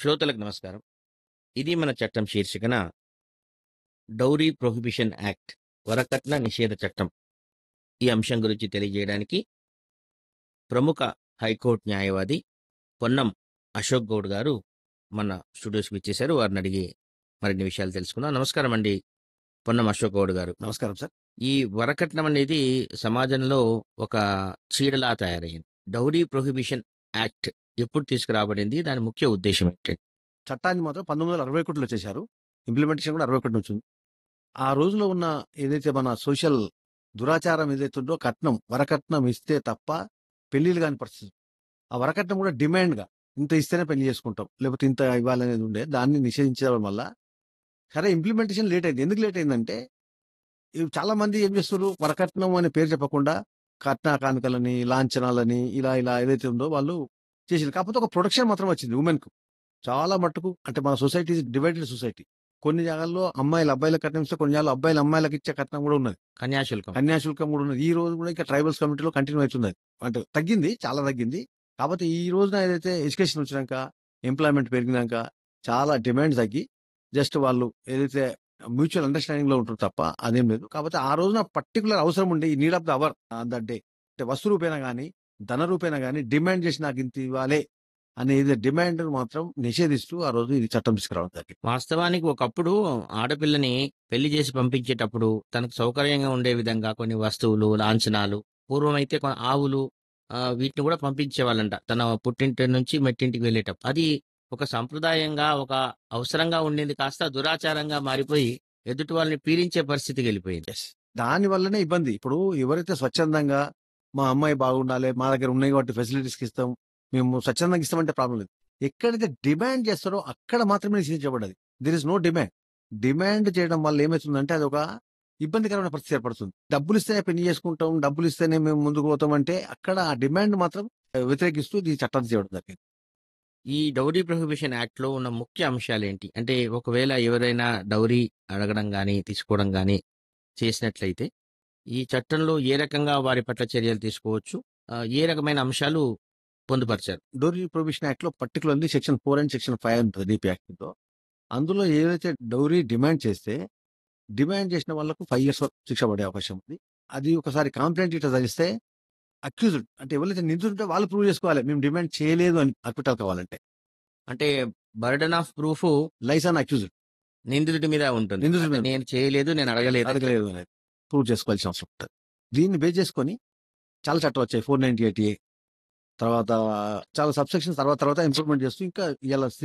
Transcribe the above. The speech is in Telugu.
శ్రోతలకు నమస్కారం ఇది మన చట్టం శీర్షికన డౌరీ ప్రొహిబిషన్ యాక్ట్ వరకట్న నిషేధ చట్టం ఈ అంశం గురించి తెలియజేయడానికి ప్రముఖ హైకోర్టు న్యాయవాది పొన్నం అశోక్ గౌడ్ గారు మన స్టూడియోస్కి ఇచ్చేశారు వారిని అడిగి మరిన్ని విషయాలు తెలుసుకుందాం నమస్కారం అండి పొన్నం అశోక్ గౌడ్ గారు నమస్కారం సార్ ఈ వరకట్నం అనేది సమాజంలో ఒక చీడలా తయారైంది డౌరీ ప్రొహిబిషన్ యాక్ట్ ఎప్పుడు తీసుకురాబడింది దాని ముఖ్య ఉద్దేశం ఏంటి చట్టాన్ని మాత్రం పంతొమ్మిది వందల అరవై ఒకటిలో చేశారు ఇంప్లిమెంటేషన్ కూడా అరవై ఒకటి నుంచి ఉంది ఆ రోజులో ఉన్న ఏదైతే మన సోషల్ దురాచారం ఏదైతే ఉందో కట్నం వరకట్నం ఇస్తే తప్ప పెళ్లిళ్ళు కాని పరిస్థితి ఆ వరకట్నం కూడా డిమాండ్ గా ఇంత ఇస్తేనే పెళ్లి చేసుకుంటాం లేకపోతే ఇంత ఇవ్వాలనేది ఉండే దాన్ని నిషేధించడం వల్ల సరే ఇంప్లిమెంటేషన్ లేట్ అయింది ఎందుకు లేట్ అయిందంటే ఇవి చాలా మంది ఏం చేస్తారు వరకట్నం అనే పేరు చెప్పకుండా కట్న కానుకలని లాంఛనాలని ఇలా ఇలా ఏదైతే ఉందో వాళ్ళు చేసింది కాకపోతే ఒక ప్రొడక్షన్ మాత్రం వచ్చింది ఉమెన్ కు చాలా మట్టుకు అంటే మన సొసైటీ డివైడెడ్ సొసైటీ కొన్ని జాగాల్లో అమ్మాయిలు అబ్బాయిలకు కట్నం ఇస్తే కొన్ని జాగాల్లో అబ్బాయిలు అమ్మాయిలకు ఇచ్చే కట్నం కూడా ఉన్నది కన్యాశుల్కం కన్యాశుల్కం కూడా ఉన్నది ఈ రోజు కూడా ఇంకా ట్రైబల్స్ కమిటీలో కంటిన్యూ అవుతున్నది అంటే తగ్గింది చాలా తగ్గింది కాకపోతే ఈ రోజున ఏదైతే ఎడ్యుకేషన్ వచ్చినాక ఎంప్లాయ్మెంట్ పెరిగినాక చాలా డిమాండ్ తగ్గి జస్ట్ వాళ్ళు ఏదైతే మ్యూచువల్ అండర్స్టాండింగ్ లో ఉంటారు తప్ప అదేం లేదు కాకపోతే ఆ రోజున పర్టికులర్ అవసరం ఉండే ఈ need of the hour that day అంటే వస్తు రూపేనా కానీ ధన రూపేనా కానీ డిమాండ్ చేసి నాకు ఇంత ఇవ్వాలి అనేది డిమాండ్ మాత్రం నిషేధిస్తూ ఆ రోజు ఇది చట్టం తీసుకురావడం జరిగింది వాస్తవానికి ఒకప్పుడు ఆడపిల్లని పెళ్లి చేసి పంపించేటప్పుడు తనకు సౌకర్యంగా ఉండే విధంగా కొన్ని వస్తువులు లాంఛనాలు పూర్వం అయితే కొన్ని ఆవులు ఆ, వీటిని కూడా పంపించేవాళ్ళంట తన పుట్టింటి నుంచి మెట్టింటికి వెళ్ళేటప్పుడు అది ఒక సంప్రదాయంగా ఒక అవసరంగా ఉండేది కాస్త దురాచారంగా మారిపోయి ఎదుటి వాళ్ళని పీడించే పరిస్థితికి వెళ్ళిపోయింది దాని వల్లనే ఇబ్బంది ఇప్పుడు ఎవరైతే స్వచ్ఛందంగా మా అమ్మాయి బాగుండాలి మా దగ్గర ఉన్నాయి కాబట్టి ఫెసిలిటీస్ ఇస్తాం మేము స్వచ్ఛందంగా ఇస్తామంటే ప్రాబ్లం లేదు ఎక్కడైతే డిమాండ్ చేస్తారో అక్కడ మాత్రమే నిషేధించబడ్డది there is no demand demand చేయడం వల్ల ఏమవుతుందంటే అది ఒక ఇబ్బందికరమైన పరిస్థితి ఏర్పడుతుంది డబ్బులు ఇస్తేనే పెళ్లి చేసుకుంటాం డబ్బులు ఇస్తేనే మేము ముందుకు పోతాం అంటే అక్కడ ఆ డిమాండ్ మాత్రం వ్యతిరేకిస్తూ ఈ చట్టాన్ని చేయడం జరిగింది ఈ డౌరీ ప్రొహిబిషన్ యాక్ట్ లో ఉన్న ముఖ్య అంశాలు ఏంటి అంటే ఒకవేళ ఎవరైనా డౌరీ అడగడం గాని తీసుకోవడం గాని చేసినట్లయితే ఈ చట్టంలో ఏ రకంగా వారి పట్ల చర్యలు తీసుకోవచ్చు ఆ, ఏ రకమైన అంశాలు పొందుపరిచారు డౌరీ ప్రొవిషన్ యాక్ట్ లో particularly section four and section five ఉంటుంది డిపి యాక్ట్ లో అందులో ఏదైతే డౌరీ డిమాండ్ చేస్తే డిమాండ్ చేసిన వాళ్ళకు ఫైవ్ ఇయర్స్ వరకు శిక్ష పడే అవకాశం ఉంది అది ఒకసారి కాంప్లైంట్ ఇట్లా జరిగిస్తే అక్యూజ్డ్ అంటే ఎవరైతే నిందితుంటే వాళ్ళు ప్రూవ్ చేసుకోవాలి మేము డిమాండ్ చేయలేదు అని అక్విటల్ కావాలంటే అంటే burden of proof lies on accused నిందితుడి మీద ఉంటుంది నిందితుడి మీద. నేను చేయలేదు నేను అడగలేదు అడగలేదు అనేది ప్రూవ్ చేసుకోవాల్సిన అవసరం ఉంటుంది దీన్ని బేస్ చేసుకొని చాలా చట్టం వచ్చాయి ఫోర్ నైన్టీ ఎయిట్ ఏ తర్వాత చాలా సబ్సెక్షన్ తర్వాత తర్వాత ఇంప్రూవ్మెంట్ చేస్తూ ఇంకా ఇలా